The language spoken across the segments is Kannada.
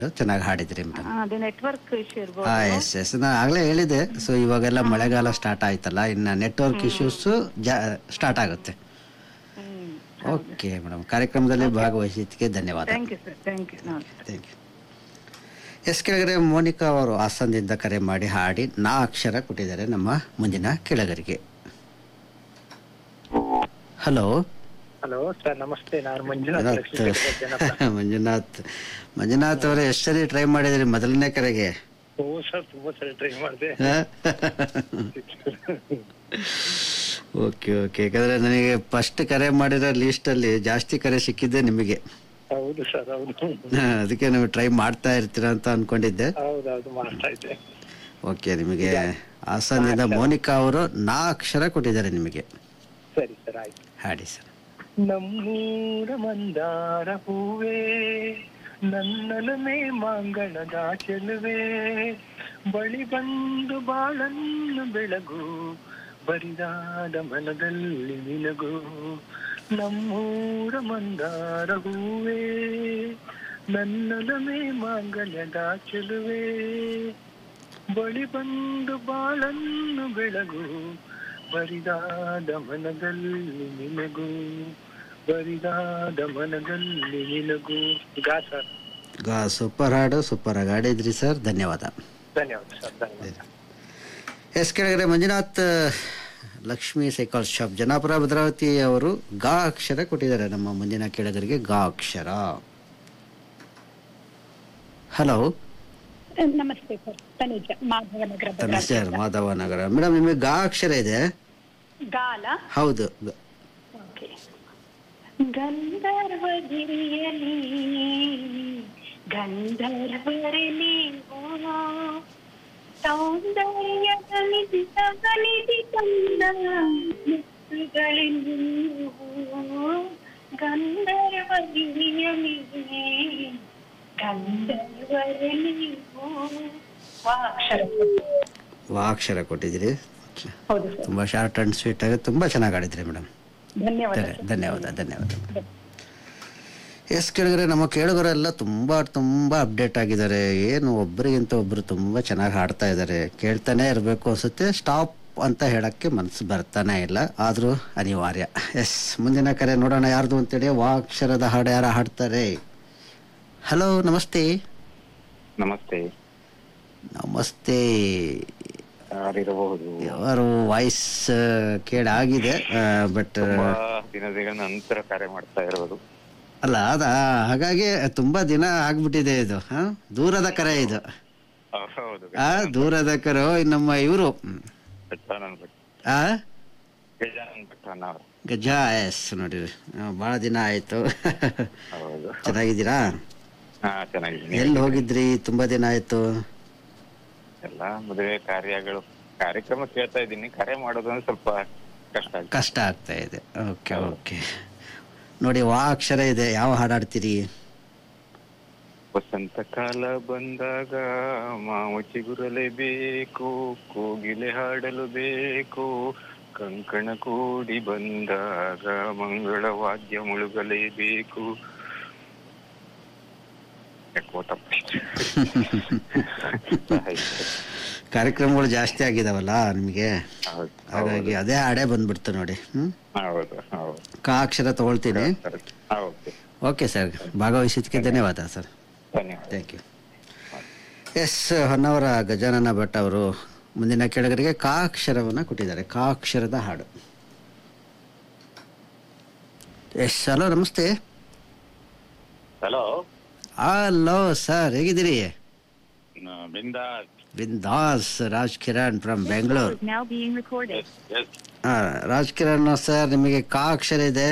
ಚೆನ್ನಾಗಿ ಹಾಡಿದ್ರಿ ಮೇಡಮ್ ಆ, ಅದು ನೆಟ್ವರ್ಕ್ ಇಶ್ಯೂ ಇರ್ಬೋದು ಹಾ ಎಸ್ ಎಸ್ ನಾ ಆಗಲೇ ಹೇಳಿದೆ ಸೊ ಇವಾಗೆಲ್ಲ ಮಳೆಗಾಲ ಸ್ಟಾರ್ಟ್ ಆಯ್ತಲ್ಲ ಇನ್ನು ನೆಟ್ವರ್ಕ್ ಇಶ್ಯೂಸ್ ಜಾ ಸ್ಟಾರ್ಟ್ ಆಗುತ್ತೆ ಹ್ಮ್ ಓಕೆ ಮೇಡಮ್ ಕಾರ್ಯಕ್ರಮದಲ್ಲಿ ಭಾಗವಹಿಸಿದ್ದಕ್ಕೆ ಧನ್ಯವಾದ thank you sir thank you ನಮಸ್ತೆ ಥ್ಯಾಂಕ್ ಯು ಎಸ್ ಕೆಳಗಡೆ ಮೋನಿಕಾ ಅವರು ಹಾಸನದಿಂದ ಕರೆ ಮಾಡಿ ಹಾಡಿ ನಾ ಅಕ್ಷರ ಕೊಟ್ಟಿದ್ದಾರೆ ನಮ್ಮ ಮುಂದಿನ ಕೆಳಗರಿಗೆ ಹಲೋ ಹಲೋ ಸರ್ ನಮಸ್ತೆ ನಾನು ಮಂಜುನಾಥ್ ಲಕ್ಷ್ಮೀ ಪೇಟೆ ಜನಪ್ಪ. ಮಂಜುನಾಥ್ ಮಂಜುನಾಥ್ ಅವರೇ ಎಷ್ಟು ಸರಿ ಟ್ರೈ ಮಾಡಿದ್ರಿ ಮೊದಲನೇ ಕರೆಗೆ ಓ ಸರ್ ತುಂಬಾ ಸರಿ ಟ್ರೈ ಮಾಡಿದೆ ಓಕೆ ಓಕೆ ಯಾಕಂದ್ರೆ ನನಗೆ ಫಸ್ಟ್ ಕರೆ ಮಾಡಿರೋ ಲೀಸ್ಟಲ್ಲಿ ಜಾಸ್ತಿ ಕರೆ ಸಿಕ್ಕಿದ್ದೆ ನಿಮಗೆ ಹೌದು ಸರ್ ಹೌದು ಹಾ, ಅದಕ್ಕೆ ನೀವು ಟ್ರೈ ಮಾಡ್ತಾ ಇರ್ತೀರಾ ಅಂತ ಅನ್ಕೊಂಡಿದ್ದೆ ಹೌದೌದು ಮಾಡ್ತಾ ಇದ್ದೆ ಓಕೆ ನಿಮಗೆ ಹಾಸನದಿಂದ ಮೋನಿಕಾ ಅವರು ನಾ ಅಕ್ಷರ ಕೊಟ್ಟಿದ್ದಾರೆ ನಿಮಗೆ ಸರಿ ಸರ್ ಆಯ್ತು ಹಾಡಿ ಸರ್ ನಮ್ಮೂರ ಮಂದಾರ ಹೂವೇ ನನ್ನಲುಮೆ ಮಾಂಗಳದ ಚೆಲುವೆ ಬಳಿ ಬಂದು ಬಾಳನ್ನು ಬೆಳಗು ಬರಿದಾದ ಮನದಲ್ಲಿ ನಿನಗು ನಮ್ಮೂರ ಮಂದಾರ ಹೂವೇ ನನ್ನಲುಮೆ ಮಾಂಗಲ್ಯದ ಚೆಲುವೆ ಬಳಿ ಬಂದು ಬಾಳನ್ನು ಬೆಳಗು ಬರಿದಾದ ಮನದಲ್ಲಿ ನಿನಗು ಬರಿದಾದ ಮನದಲ್ಲಿ ನಿನಗು ಗಾ ಸರ್ ಗಾ ಸೂಪರ್ ಹಾಡು ಸೂಪರ್ ಆಗಿ ಹಾಡಿದ್ರಿ ಸರ್ ಧನ್ಯವಾದ ಧನ್ಯವಾದ ಸರ್ ಧನ್ಯವಾದ ಎಸ್ ಕೆಳಗಡೆ ಮಂಜುನಾಥ್ ಲಕ್ಷ್ಮೀ ಸೈಕಲ್ ಶಾಪ್ ಜನಾಪುರ ಭದ್ರಾವತಿ ಅವರು ಗಾ ಅಕ್ಷರ ಕೊಟ್ಟಿದ್ದಾರೆ ನಮ್ಮ ಮುಂದಿನ ಕೆಳಗರಿಗೆ ಗಾ ಅಕ್ಷರ ಹಲೋ ನಮಸ್ತೆ sir Tanuja Madhavanagara sir Madhava Nagara madam ನಿಮಗೆ ಗಾ ಅಕ್ಷರ ಇದೆ ಗಾಲ ಹೌದು ಗ- ಓಕೆ ಗಂಧರ್ವಗಿರಿಯಲಿ ಗಂಧರ್ವರೆ ನೀವು ಸೌಂದರ್ಯದಲ್ಲಿ ಸಗಲಿದಿ ಕಂದ ಮುತ್ತುಗಳಿ ನೀವು ಗಂಧರ್ವಗಿರಿಯಲಿ ಗಂಧರ್ವರೆ ನೀವು ವಾ ಅಕ್ಷರ ವಾ ಅಕ್ಷರ ಕೊಟ್ಟಿದ್ದೀರಿ ಹೌದು ಸರ್ ತುಂಬ ಶಾರ್ಟ್ ಆ್ಯಂಡ್ ಸ್ವೀಟ್ ಆಗಿ ತುಂಬ ಚೆನ್ನಾಗಿ ಆಡಿದ್ರಿ ಮೇಡಮ್ ಧನ್ಯವಾದ ಧನ್ಯ- ಧನ್ಯವಾದ ಧನ್ಯವಾದ ಎಸ್ ಕೇಳಿದ್ರೆ ನಮ್ಮ ಕೇಳುಗರೆಲ್ಲ ತುಂಬ ತುಂಬ ಅಪ್ಡೇಟ್ ಆಗಿದ್ದಾರೆ ಏನು ಒಬ್ಬರಿಗಿಂತ ಒಬ್ಬರು ತುಂಬ ಚೆನ್ನಾಗಿ ಹಾಡ್ತಾ ಇದ್ದಾರೆ ಕೇಳ್ತಾನೆ ಇರಬೇಕು ಅನ್ಸುತ್ತೆ ಸ್ಟಾಪ್ ಅಂತ ಹೇಳಕ್ಕೆ ಮನಸ್ಸು ಬರ್ತಾನೆ ಇಲ್ಲ ಆದರೂ ಅನಿವಾರ್ಯ ಎಸ್ ಮುಂದಿನ ಕರೆ ನೋಡೋಣ ಯಾರ್ದು ಅಂತೇಳಿ ವಾ ಅಕ್ಷರದ ಹಾಡು ಯಾರು ಹಾಡ್ತಾರೆ ಹಲೋ ನಮಸ್ತೆ ನಮಸ್ತೆ ನಮಸ್ತೆ ಯಾರಿರಬಹುದು ಯಾರು ವಾಯ್ಸ್ ಕೇಳಾಗಿದೆ ಬಟ್ ತುಂಬಾ ದಿನಗಳ ನಂತರ ಕರೆ ಮಾಡ್ತಾ ಇರೋದು ಅಲ್ಲ ಅದ ಹಾಗಾಗಿ ತುಂಬಾ ದಿನ ಆಗ್ಬಿಟ್ಟಿದೆ ಇದು ಹಾ ದೂರದ ಕರೆ ಇದು ಹೌದು ಆ ದೂರದ ಕರೆ ನಮ್ಮ ಇವರು ಗಜಾನನ್ ಭಟ್ ಆ ಗಜಾನನ್ ಭಟ್ ಅನ್ನೋರು ಗಜ ಎಸ್ ನೋಡಿರಿ ಆ, ಬಹಳ ದಿನ ಆಯ್ತು ಹೌದು ಚೆನ್ನಾಗಿದ್ದೀರಾ ಹಾ ಚೆನ್ನಾಗಿದ್ದೀನಿ ಎಲ್ಲಿ ಹೋಗಿದ್ರಿ ತುಂಬಾ ದಿನ ಆಯ್ತು ಎಲ್ಲ ಮದುವೆ ಕಾರ್ಯಗಳು ಕಾರ್ಯಕ್ರಮ ಕೇಳ್ತಾ ಇದ್ದೀನಿ ಕರೆ ಮಾಡೋದು ಅಂದ್ರೆ ಸ್ವಲ್ಪ ಕಷ್ಟ ಆಗುತ್ತೆ ಕಷ್ಟ ಆಗ್ತಾ ಇದೆ ಓಕೆ ಓಕೆ ನೋಡಿ ವಾ ಅಕ್ಷರ ಇದೆ ಯಾವ ಹಾಡಾಡ್ತೀರಿ ವಸಂತ ಕಾಲ ಬಂದಾಗ ಮಾವು ಚಿಗುರಲೇಬೇಕು ಕೋಗಿಲೆ ಹಾಡಲು ಬೇಕು ಕಂಕಣ ಕೂಡಿ ಬಂದಾಗ ಮಂಗಳ ವಾದ್ಯ ಮುಳುಗಲೇಬೇಕು ಯಾಕೋ ತಪ್ಪಾಯ್ತು. ಆಯ್ತು. ಕಾರ್ಯಕ್ರಮಗಳು ಜಾಸ್ತಿ ಆಗಿದಾವಲ್ಲ ನಿಮಗೆ ಹೌದು ಹಾಗಾಗಿ ಅದೇ ಹಾಡೇ ಬಂದ್ಬಿಡ್ತು ನೋಡಿ ಹ್ಮ್ ಹೌದು ಹೌದು ಕಾ ಅಕ್ಷರ ತಗೊಳ್ತೀನಿ ಕರೆಕ್ಟ್. ಹಾ, ಓಕೆ ಓಕೆ ಸರ್ ಭಾಗವಹಿಸಿದ್ದಕ್ಕೆ ಧನ್ಯವಾದ ಸರ್ ಧನ್ಯವಾದ thank you yes Honnavara Gajanana Bhat ಅವರು ಮುಂದಿನ ಕೆಳಗರಿಗೆ ಕಾ ಅಕ್ಷರವನ್ನು ಕೊಟ್ಟಿದ್ದಾರೆ ಕಾ ಅಕ್ಷರದ ಹಾಡು ಎಸ್ ಹಲೋ ನಮಸ್ತೆ ಹಲೋ ಹಲೋ ಸರ್ ಹೇಗಿದ್ದೀರಿ ಬಿಂದಾಸ್ ಬಿಂದಾಸ್ Raj Kiran from Bengaluru now being recorded. Yes ಹಾ ರಾಜ್ ಕಿರಣ್ ಸರ್ ನಿಮಗೆ ಕಾ ಅಕ್ಷರ ಇದೆ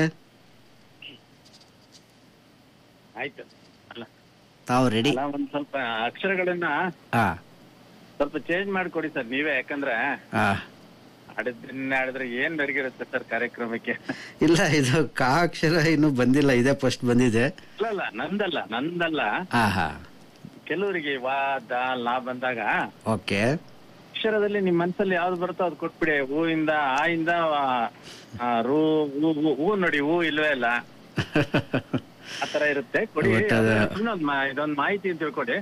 ಆಯ್ತು ಅಲ್ಲ ತಾವು ರೆಡಿ ಅಲ್ಲ ಒಂದ್ ಸ್ವಲ್ಪ ಅಕ್ಷರಗಳನ್ನ ಹಾ ಸ್ವಲ್ಪ ಚೇಂಜ್ ಮಾಡ್ಕೊಡಿ ಸರ್ ನೀವೇ ಯಾಕಂದ್ರೆ ಹಾ ಆಡಿದ್ರೆ ಆಡಿದ್ರೆ ಏನ್ ಬೆರಗಿರುತ್ತೆ ಸರ್ ಕಾರ್ಯಕ್ರಮಕ್ಕೆ ಇಲ್ಲ ಇದು ಕಾ ಅಕ್ಷರ ಇನ್ನೂ ಬಂದಿಲ್ಲ ಇದೇ ಫಸ್ಟ್ ಬಂದಿದೆ ಇಲ್ಲ ಅಲ್ಲ ನಂದಲ್ಲ ನಂದಲ್ಲ ಹಾ ಹಾ ಕೆಲವರಿಗೆ ವಾ ದ ಲಾ ಬಂದಾಗ ಓಕೆ ಅಕ್ಷರದಲ್ಲಿ ನಿಮ್ ಮನ್ಸಲ್ಲಿ ಯಾವ್ದು ಬರುತ್ತೋ ಅದು ಕೊಟ್ಬಿಡಿ ಹೂವಿಂದ ಆ ಇಂದ ಆ, ರೂ ಹೂ ಹೂ- ಹೂ ನೋಡಿ ಹೂ ಇಲ್ವೇ ಇಲ್ಲ ಆತರ ಇರುತ್ತೆ ಕೊಡಿ ಒಟ್ಟು ಅದು- ಇನ್ನೊಂದ್ ಮಾ- ಇದೊಂದ್ ಮಾಹಿತಿ ಅಂತ ತಿಳ್ಕೊಡಿ